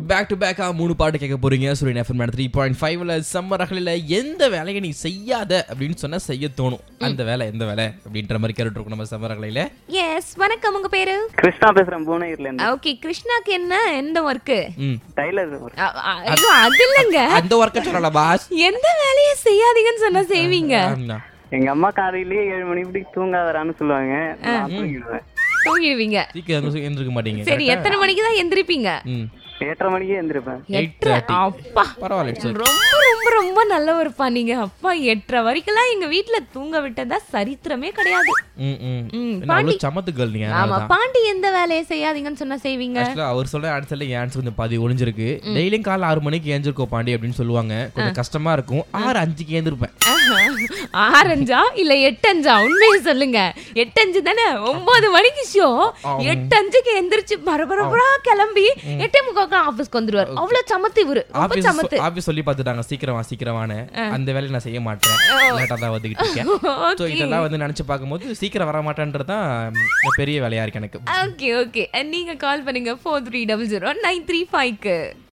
Back to பேக்கா மூணு பாட்டு கேட்க போறீங்க சூரியன் எஃப்எம் த்ரீ பாயிண்ட் ஃபைவ்ல சம்மர் ரகலில் எந்த வேலையை நீ செய்யாத அப்படின்னு சொன்னா செய்ய தோணும் அந்த வேலை எந்த வேலை அப்படின்ற மாதிரி கேட்டுட்டு இருக்கோம் நம்ம சம்மர் ரகலையில எஸ் வணக்கம் உங்க பேரு கிருஷ்ணா பேசுறேன் பூனகிரில இருந்து ஓகே கிருஷ்ணாக்கு என்ன எந்த ஒர்க்கு ம் டைலர் ஐயோ அது இல்லைங்க அந்த ஒர்க்கை சொல்லல பாஸ் எந்த வேலையை செய்யாதீங்கன்னு சொன்னா செய்வீங்க எங்க அம்மா காலையிலேயே ஏழு மணிக்கு தூங்காதரான்னு சொல்லுவாங்க நான் தூங்கிடுவேன் தூங்கிடுவீங்க சீக்கிரம் எழுந்திருக்க மாட்டீங்க சரி எத்தனை மணிக்கு தான் எந்திரிப்பீங்க ம் எட்டரை மணிக்கே எந்திருப்பேன் எயிட் எட்டரை தேர்ட்டி அப்பா பரவாயில்ல சார் ரொம்ப ரொம்ப ரொம்ப நல்லவருப்பா நீங்க அப்பா எட்டரை வரைக்கும்லாம் எங்க வீட்ல தூங்க விட்டதா சரித்திரமே கிடையாது ம் ம் ம், என்ன அவ்வளவு சமத்து கேர்ள் நீங்க ஆமா அதனாலதான். பாண்டி எந்த வேலையை செய்யாதீங்கன்னு சொன்னா செய்வீங்க ஆக்சுவலா அவர் சொல்ற ஆன்சர்ல என் ஆன்சர் கொஞ்சம் பாதி ஒளிஞ்சிருக்கு டெய்லியும் காலைல ஆறு மணிக்கு ஏஞ்சிருக்கோம் பாண்டி அப்படின்னு சொல்லுவாங்க கொஞ்சம் கஷ்டமா இருக்கும் ஆறு அஞ்சுக்கு ஏந்திருப்பேன் ஆஹா. ஆறஞ்சா இல்ல எட்டஞ்சா உண்மையை சொல்லுங்க எட்டஞ்சு தானே ஒன்பது மணிக்கு ஷோ எட்டஞ்சுக்கு எந்திரிச்சு பரபரபரா கிளம்பி எட்டே முக்காக்கு ஆபீஸ்க்கு வந்துருவார் அவ்வளவு சமத்து இவரு ரொம்ப ஆபீஸ் சமத்து ஆபீஸ் சொல்லி பார்த்துட்டாங்க சீக்கிரமா சீக்கிரமானு அந்த வேலையை நான் செய்ய மாட்டேன் லேட்டா தான் வந்துகிட்டு இருக்கேன் ஸோ ஓகே இதெல்லாம் வந்து நினைச்சு பார்க்கும்போது சீக்கிரம் வர மாட்டேன்றது தான் பெரிய வேலையா இருக்கு எனக்கு ஓகே ஓகே நீங்க கால் பண்ணுங்க four three double zero nine three ஃபைவ்க்கு